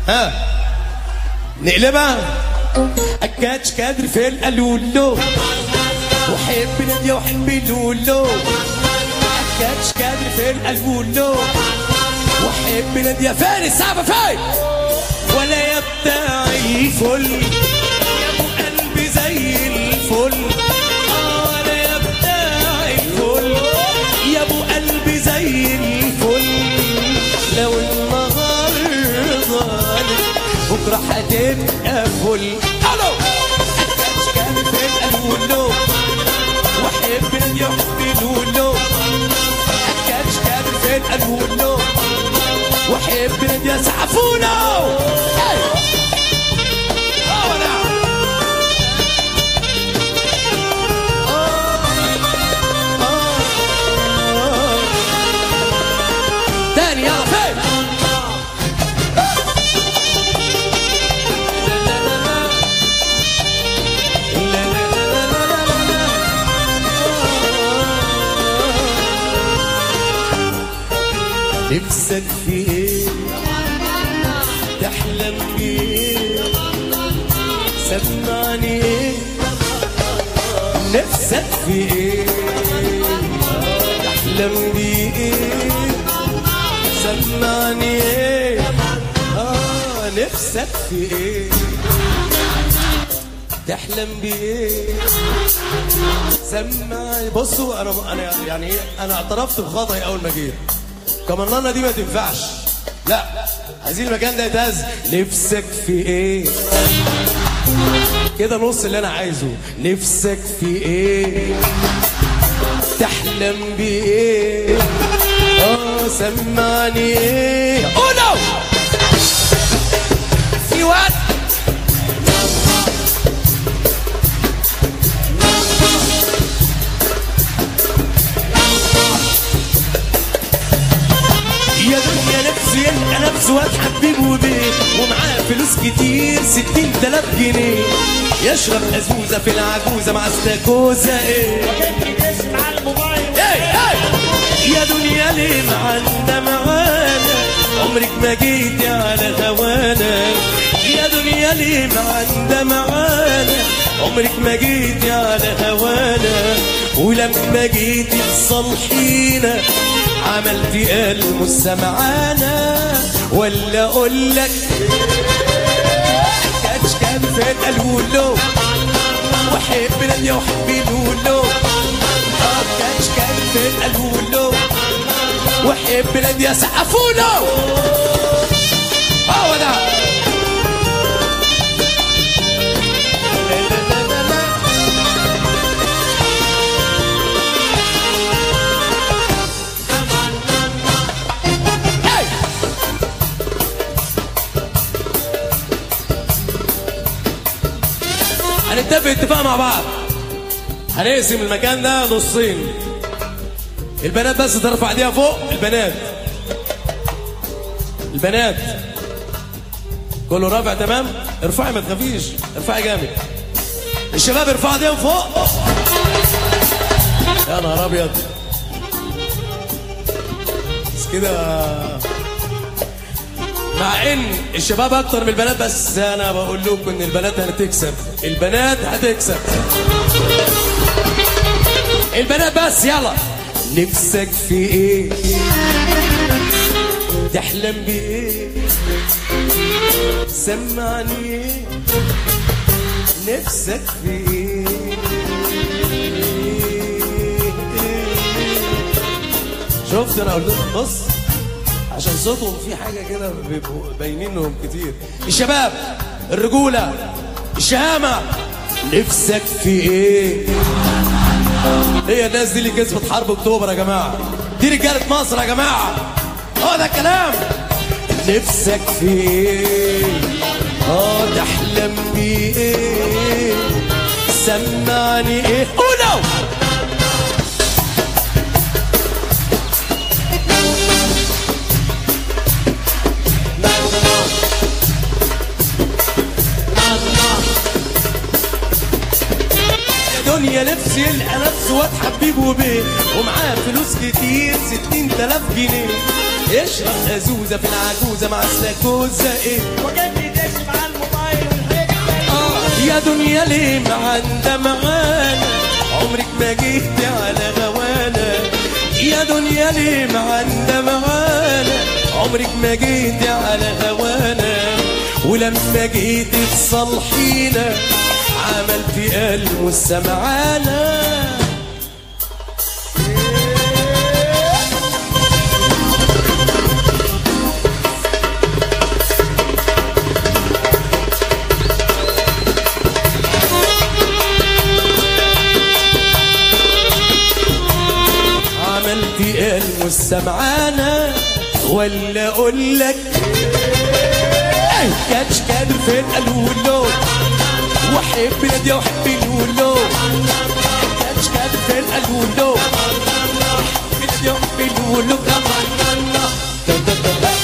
ها نقلبها الكاتش كادر في القلولو وحب نادية وحب لولو الكاتش كادر في القلولو وحب نادية فين السعبة فين ولا يا بتاع الفل يا ابو قلبي زي الفل اه ولا يا بتاع الفل يا ابو قلبي زي الفل لو النهار ظالم بكره هتبقى فل الو الكاتش كان في القلولو وحب اليوم لولو الكاتش كان في القلولو وحب نادية سعفونة هاي. آه، نعم. تاني يلا فين نفسك في ايه تحلم بايه سمعني ايه نفسك في ايه تحلم بايه سمعني ايه اه نفسك في ايه تحلم بايه سمعني بصوا انا انا يعني ايه انا اعترفت بخطأي اول ما جيت كمرنانة دي ما تنفعش لا عايزين المكان ده يتهز نفسك في ايه كده نص اللي انا عايزه نفسك في ايه تحلم بايه اه سمعني ايه قولوا في وقت يا دنيا نفسه يلقى نفسه وتحبب وبيت ومعاه فلوس كتير ستين تلاف جنيه يشرب أزوزة في العجوزة مع استاكوزة ايه ايه ايه يا دنيا ليه معانا معانا عمرك ما جيتي على هوانا يا دنيا ليه معانا معانا عمرك ما جيتي على هوانا ولما جيتي تصلحينا عملتي قلب سمعانا ولا اقول لك كاتش كان فين قالوا وحب نادية وحب لولو اه كاتش كان فين قالوا وحب نادية سقفوا له هو ده Hey! هنتفق اتفاق مع بعض هنقسم المكان ده نصين البنات بس ترفع ايديها فوق البنات البنات كله رافع تمام ارفعي ما تخافيش ارفعي جامد الشباب ارفعوا ايديهم فوق يا نهار ابيض بس كده مع ان الشباب اكتر من البنات بس انا بقول لكم ان البنات هتكسب البنات هتكسب البنات بس يلا نفسك في ايه تحلم بايه سمعني ايه نفسك في ايه شفت انا قلت لكم بص عشان صوتهم في حاجه كده بيبقوا باينين انهم كتير الشباب الرجوله الشهامه نفسك في ايه هي الناس دي اللي كسبت حرب اكتوبر يا جماعه دي رجاله مصر يا جماعه هو ده الكلام نفسك في ايه اه تحلم بايه سمعني ايه قولوا يا دنيا نفسي يلقى نفسه واد حبيب وبيه ومعاه فلوس كتير ستين تلاف جنيه اشرب ازوزه في العجوزه مع السكوزه ايه وجدد اسم على الموبايل والحكمة آه يا دنيا ليه معندة معانا عمرك ما جيت على غوانا يا دنيا ليه معندة معانا عمرك ما جيت على غوانا ولما جيت تصلحينا عملت قلب والسمعانه عملت قلب والسمعانة ولا اقول لك كاتش كان فين قالوا وحب نادية وحب لولو كاتش كان فين قالوا وحب نادية وحب لولو